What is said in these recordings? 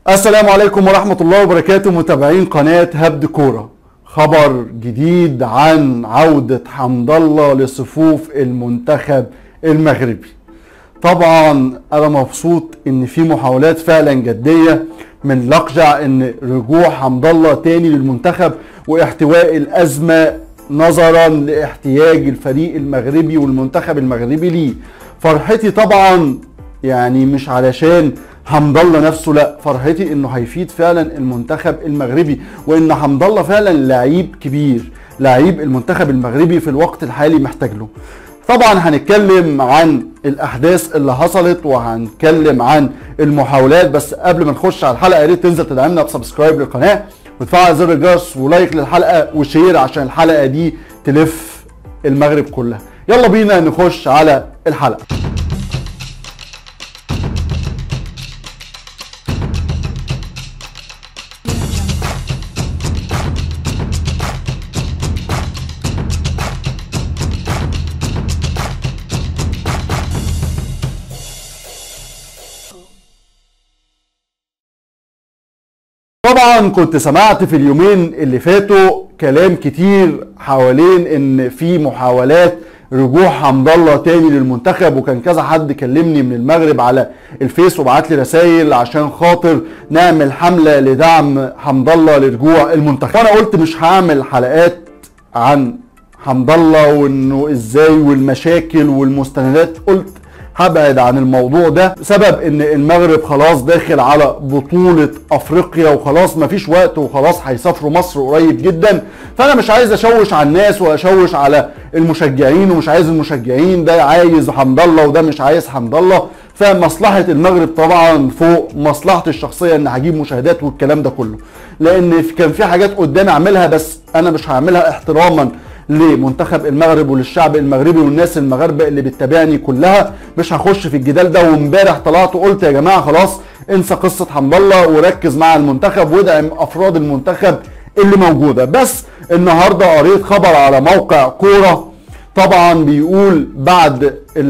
السلام عليكم ورحمة الله وبركاته متابعين قناة هبد كورة خبر جديد عن عودة حمد الله لصفوف المنتخب المغربي طبعا انا مبسوط ان في محاولات فعلا جدية من لقجع ان رجوع حمد الله تاني للمنتخب واحتواء الازمة نظرا لاحتياج الفريق المغربي والمنتخب المغربي ليه فرحتي طبعا يعني مش علشان حمد الله نفسه لا فرحتي انه هيفيد فعلا المنتخب المغربي وان حمد الله فعلا لعيب كبير لعيب المنتخب المغربي في الوقت الحالي محتاج له طبعا هنتكلم عن الاحداث اللي حصلت وهنتكلم عن المحاولات بس قبل ما نخش على الحلقه يا ريت تنزل تدعمنا بسبسكرايب للقناه وتفعل زر الجرس ولايك للحلقه وشير عشان الحلقه دي تلف المغرب كلها يلا بينا نخش على الحلقه طبعا كنت سمعت في اليومين اللي فاتوا كلام كتير حوالين ان في محاولات رجوع حمد الله تاني للمنتخب وكان كذا حد كلمني من المغرب على الفيس وبعت لي رسائل عشان خاطر نعمل حمله لدعم حمد الله لرجوع المنتخب وانا قلت مش هعمل حلقات عن حمد الله وانه ازاي والمشاكل والمستندات قلت هبعد عن الموضوع ده بسبب ان المغرب خلاص داخل على بطولة افريقيا وخلاص مفيش وقت وخلاص هيسافروا مصر قريب جدا فانا مش عايز اشوش على الناس واشوش على المشجعين ومش عايز المشجعين ده عايز حمد الله وده مش عايز حمد الله فمصلحة المغرب طبعا فوق مصلحتي الشخصية ان هجيب مشاهدات والكلام ده كله لان كان في حاجات قدامي اعملها بس انا مش هعملها احتراما لمنتخب المغرب وللشعب المغربي والناس المغاربه اللي بتتابعني كلها مش هخش في الجدال ده وامبارح طلعت وقلت يا جماعه خلاص انسى قصه حمد الله وركز مع المنتخب وادعم افراد المنتخب اللي موجوده بس النهارده قريت خبر على موقع كوره طبعا بيقول بعد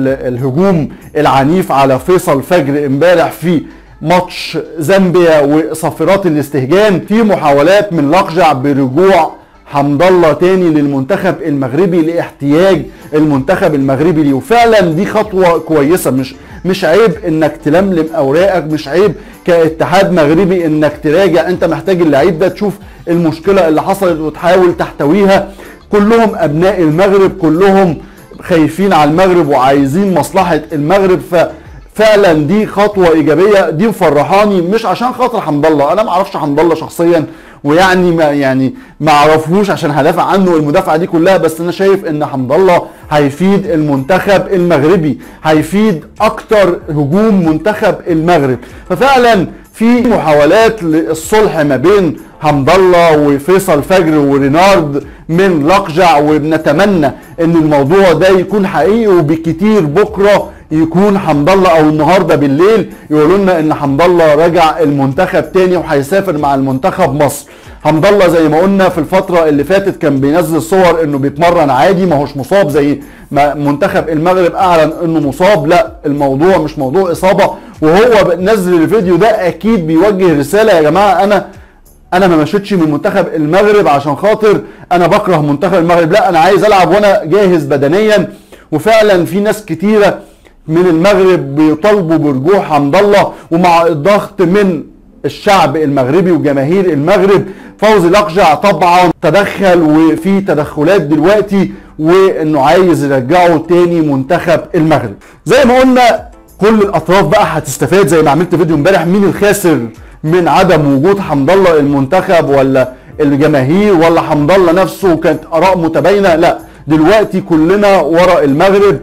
الهجوم العنيف على فيصل فجر امبارح في ماتش زامبيا وصافرات الاستهجان في محاولات من لقجع برجوع حمد الله تاني للمنتخب المغربي لاحتياج المنتخب المغربي ليه وفعلا دي خطوه كويسه مش مش عيب انك تلملم اوراقك مش عيب كاتحاد مغربي انك تراجع انت محتاج اللعيب ده تشوف المشكله اللي حصلت وتحاول تحتويها كلهم ابناء المغرب كلهم خايفين على المغرب وعايزين مصلحه المغرب ف فعلا دي خطوه ايجابيه دي مفرحاني مش عشان خاطر حمد الله انا ما اعرفش حمد الله شخصيا ويعني ما يعني ما اعرفوش عشان هدافع عنه المدافعه دي كلها بس انا شايف ان حمد الله هيفيد المنتخب المغربي هيفيد اكتر هجوم منتخب المغرب ففعلا في محاولات للصلح ما بين حمد الله وفيصل فجر ورينارد من لقجع وبنتمنى ان الموضوع ده يكون حقيقي وبكتير بكره يكون حمد الله او النهارده بالليل يقولوا لنا ان حمد الله رجع المنتخب تاني وهيسافر مع المنتخب مصر حمد الله زي ما قلنا في الفتره اللي فاتت كان بينزل صور انه بيتمرن عادي ما هوش مصاب زي ما منتخب المغرب اعلن انه مصاب لا الموضوع مش موضوع اصابه وهو نزل الفيديو ده اكيد بيوجه رساله يا جماعه انا انا ما مشيتش من منتخب المغرب عشان خاطر انا بكره منتخب المغرب لا انا عايز العب وانا جاهز بدنيا وفعلا في ناس كتيره من المغرب بيطالبوا برجوع حمد الله ومع الضغط من الشعب المغربي وجماهير المغرب فوزي لقجع طبعا تدخل وفي تدخلات دلوقتي وانه عايز يرجعه تاني منتخب المغرب زي ما قلنا كل الاطراف بقى هتستفاد زي ما عملت فيديو امبارح مين الخاسر من عدم وجود حمد الله المنتخب ولا الجماهير ولا حمد الله نفسه كانت اراء متباينه لا دلوقتي كلنا ورا المغرب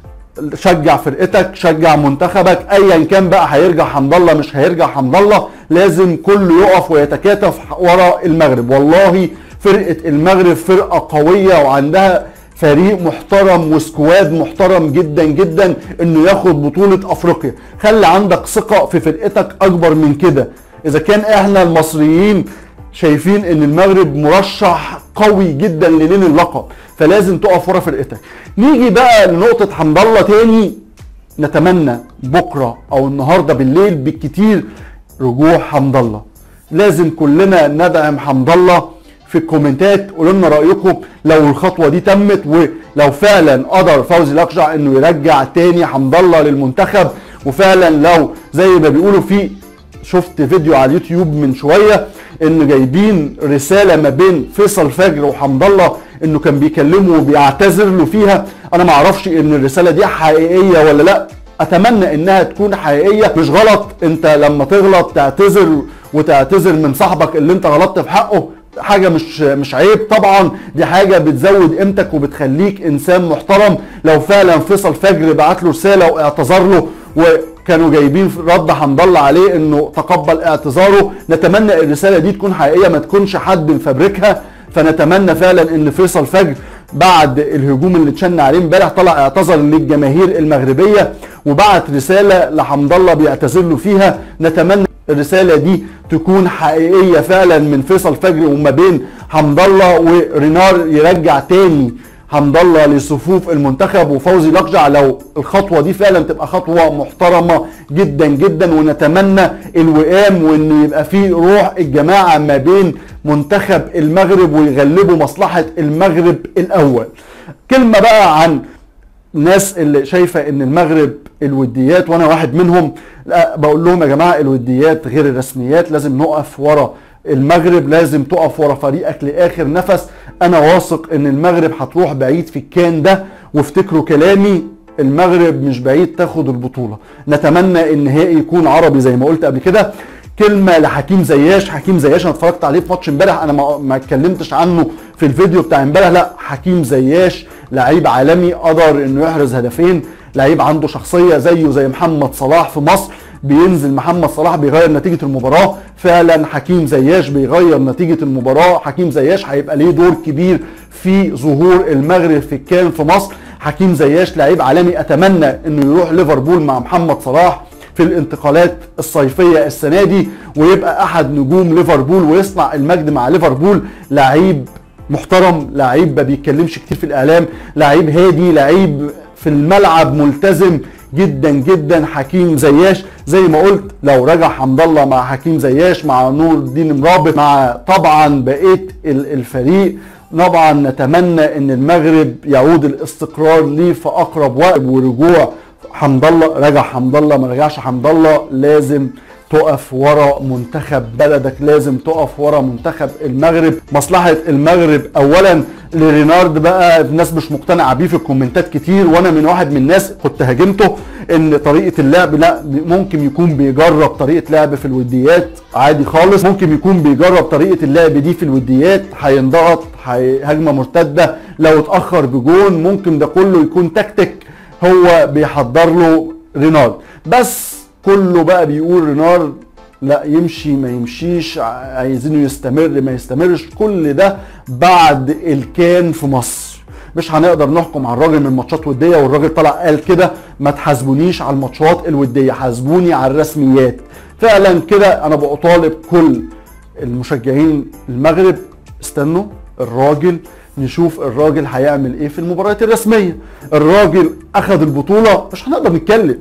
شجع فرقتك شجع منتخبك ايا كان بقى هيرجع حمد الله مش هيرجع حمد الله لازم كله يقف ويتكاتف ورا المغرب والله فرقه المغرب فرقه قويه وعندها فريق محترم وسكواد محترم جدا جدا انه ياخد بطوله افريقيا خلي عندك ثقه في فرقتك اكبر من كده اذا كان احنا المصريين شايفين ان المغرب مرشح قوي جدا لنيل اللقب فلازم تقف ورا فرقتك نيجي بقى لنقطه حمد الله تاني نتمنى بكره او النهارده بالليل بالكتير رجوع حمد الله لازم كلنا ندعم حمد الله في الكومنتات قولوا لنا رايكم لو الخطوه دي تمت ولو فعلا قدر فوزي لقجع انه يرجع تاني حمد الله للمنتخب وفعلا لو زي ما بيقولوا في شفت فيديو على اليوتيوب من شويه ان جايبين رساله ما بين فيصل فجر وحمد الله انه كان بيكلمه وبيعتذر له فيها انا ما اعرفش ان الرساله دي حقيقيه ولا لا اتمنى انها تكون حقيقيه مش غلط انت لما تغلط تعتذر وتعتذر من صاحبك اللي انت غلطت في حقه حاجه مش مش عيب طبعا دي حاجه بتزود قيمتك وبتخليك انسان محترم لو فعلا فيصل فجر بعت له رساله واعتذر له وكانوا جايبين رد حمد الله عليه انه تقبل اعتذاره نتمنى الرساله دي تكون حقيقيه ما تكونش حد مفبركها فنتمنى فعلا ان فيصل فجر بعد الهجوم اللي اتشن عليه امبارح طلع اعتذر للجماهير المغربيه وبعت رساله لحمد الله بيعتذر له فيها نتمنى الرساله دي تكون حقيقيه فعلا من فيصل فجر وما بين حمد الله ورينار يرجع تاني حمد الله لصفوف المنتخب وفوزي لقجع لو الخطوه دي فعلا تبقى خطوه محترمه جدا جدا ونتمنى الوئام وان يبقى في روح الجماعه ما بين منتخب المغرب ويغلبوا مصلحه المغرب الاول كلمه بقى عن الناس اللي شايفه ان المغرب الوديات وانا واحد منهم لا بقول لهم يا جماعه الوديات غير الرسميات لازم نقف ورا المغرب لازم تقف ورا فريقك لاخر نفس انا واثق ان المغرب هتروح بعيد في الكان ده وافتكروا كلامي المغرب مش بعيد تاخد البطوله نتمنى النهائي يكون عربي زي ما قلت قبل كده كلمه لحكيم زياش حكيم زياش انا اتفرجت عليه في ماتش امبارح انا ما, ما اتكلمتش عنه في الفيديو بتاع امبارح لا حكيم زياش لعيب عالمي قدر انه يحرز هدفين لعيب عنده شخصيه زيه زي محمد صلاح في مصر بينزل محمد صلاح بيغير نتيجه المباراه فعلا حكيم زياش بيغير نتيجه المباراه حكيم زياش هيبقى ليه دور كبير في ظهور المغرب في الكان في مصر حكيم زياش لعيب عالمي اتمنى انه يروح ليفربول مع محمد صلاح في الانتقالات الصيفيه السنه دي ويبقى احد نجوم ليفربول ويصنع المجد مع ليفربول لعيب محترم لعيب ما بيتكلمش كتير في الاعلام لعيب هادي لعيب في الملعب ملتزم جدا جدا حكيم زياش زي ما قلت لو رجع حمد الله مع حكيم زياش مع نور الدين مرابط مع طبعا بقيه الفريق طبعا نتمنى ان المغرب يعود الاستقرار ليه في اقرب وقت ورجوع حمد الله رجع حمد الله ما رجعش حمد الله لازم تقف ورا منتخب بلدك لازم تقف ورا منتخب المغرب مصلحة المغرب اولا لرينارد بقى الناس مش مقتنعة بيه في الكومنتات كتير وانا من واحد من الناس كنت هاجمته ان طريقة اللعب لا ممكن يكون بيجرب طريقة لعب في الوديات عادي خالص ممكن يكون بيجرب طريقة اللعب دي في الوديات هينضغط هجمة مرتدة لو اتأخر بجون ممكن ده كله يكون تكتيك هو بيحضر له رينارد بس كله بقى بيقول رينار لا يمشي ما يمشيش عايزينه يستمر ما يستمرش كل ده بعد الكان في مصر مش هنقدر نحكم على الراجل من ماتشات وديه والراجل طلع قال كده ما تحاسبونيش على الماتشات الوديه حاسبوني على الرسميات فعلا كده انا بطالب كل المشجعين المغرب استنوا الراجل نشوف الراجل هيعمل ايه في المباريات الرسميه الراجل اخذ البطوله مش هنقدر نتكلم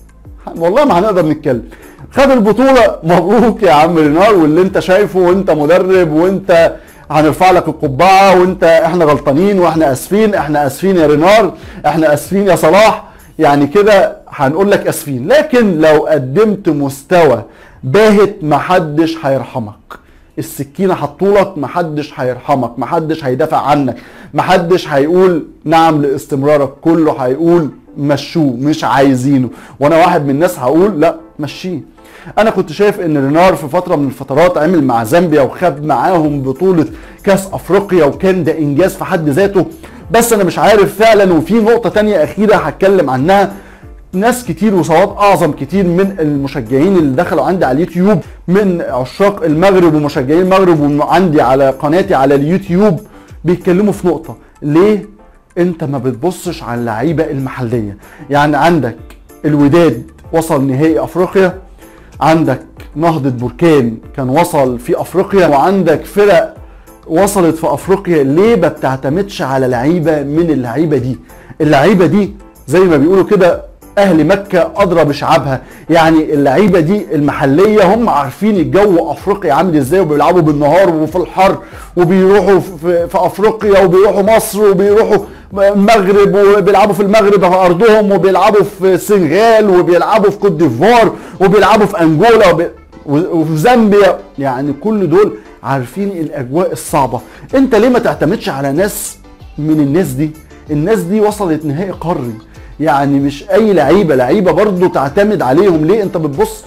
والله ما هنقدر نتكلم خد البطوله مبروك يا عم رينار واللي انت شايفه وانت مدرب وانت هنرفع لك القبعه وانت احنا غلطانين واحنا اسفين احنا اسفين يا رينار احنا اسفين يا صلاح يعني كده هنقول لك اسفين لكن لو قدمت مستوى باهت محدش هيرحمك السكينه حطولك محدش هيرحمك محدش هيدافع عنك محدش هيقول نعم لاستمرارك كله هيقول مشوه مش عايزينه وانا واحد من الناس هقول لا مشيه انا كنت شايف ان رينار في فتره من الفترات عمل مع زامبيا وخد معاهم بطوله كاس افريقيا وكان ده انجاز في حد ذاته بس انا مش عارف فعلا وفي نقطه تانية اخيره هتكلم عنها ناس كتير وصوات اعظم كتير من المشجعين اللي دخلوا عندي على اليوتيوب من عشاق المغرب ومشجعين المغرب وعندي على قناتي على اليوتيوب بيتكلموا في نقطه ليه انت ما بتبصش على اللعيبه المحليه يعني عندك الوداد وصل نهائي افريقيا عندك نهضة بركان كان وصل في افريقيا وعندك فرق وصلت في افريقيا ليه ما بتعتمدش على لعيبه من اللعيبه دي اللعيبه دي زي ما بيقولوا كده اهل مكه ادرى بشعبها يعني اللعيبه دي المحليه هم عارفين الجو افريقيا عامل ازاي وبيلعبوا بالنهار وفي الحر وبيروحوا في, في افريقيا وبيروحوا مصر وبيروحوا المغرب وبيلعبوا في المغرب في ارضهم وبيلعبوا في السنغال وبيلعبوا في كوت ديفوار وبيلعبوا في انجولا وبي... وفي زامبيا يعني كل دول عارفين الاجواء الصعبه انت ليه ما تعتمدش على ناس من الناس دي الناس دي وصلت نهائي قاري يعني مش اي لعيبه لعيبه برضو تعتمد عليهم ليه انت بتبص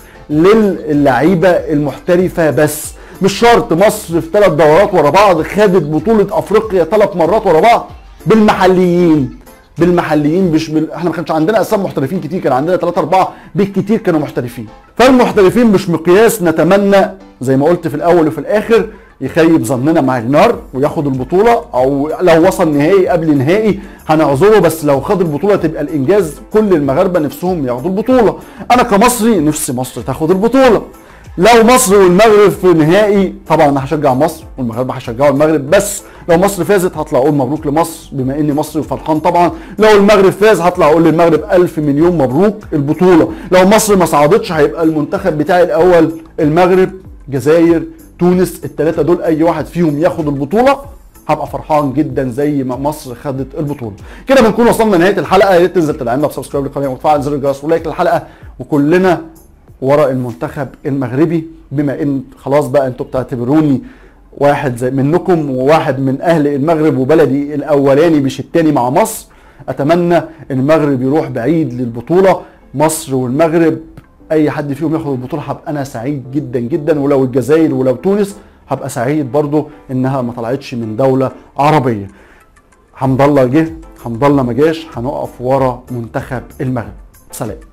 للعيبه المحترفه بس مش شرط مصر في ثلاث دورات ورا بعض خدت بطوله افريقيا ثلاث مرات ورا بعض بالمحليين بالمحليين مش بال... احنا ما كانش عندنا اسام محترفين كتير كان عندنا 3 4 بالكتير كانوا محترفين فالمحترفين مش مقياس نتمنى زي ما قلت في الاول وفي الاخر يخيب ظننا مع النار وياخد البطوله او لو وصل نهائي قبل نهائي هنعذره بس لو خد البطوله تبقى الانجاز كل المغاربه نفسهم ياخدوا البطوله انا كمصري نفسي مصر تاخد البطوله لو مصر والمغرب في نهائي طبعا انا هشجع مصر والمغاربه هيشجعوا المغرب بس لو مصر فازت هطلع اقول مبروك لمصر بما اني مصري وفرحان طبعا لو المغرب فاز هطلع اقول للمغرب الف مليون مبروك البطوله لو مصر ما صعدتش هيبقى المنتخب بتاعي الاول المغرب جزائر تونس الثلاثه دول اي واحد فيهم ياخد البطوله هبقى فرحان جدا زي ما مصر خدت البطوله كده بنكون وصلنا لنهايه الحلقه يا ريت تنزل تدعمنا بسبسكرايب للقناه وتفعل زر الجرس ولايك للحلقه وكلنا ورا المنتخب المغربي بما ان خلاص بقى انتوا بتعتبروني واحد زي منكم وواحد من اهل المغرب وبلدي الاولاني مش التاني مع مصر اتمنى ان المغرب يروح بعيد للبطوله مصر والمغرب اي حد فيهم ياخد البطوله هبقى انا سعيد جدا جدا ولو الجزائر ولو تونس هبقى سعيد برضو انها ما طلعتش من دوله عربيه حمد الله جه حمد الله ما جاش هنقف ورا منتخب المغرب سلام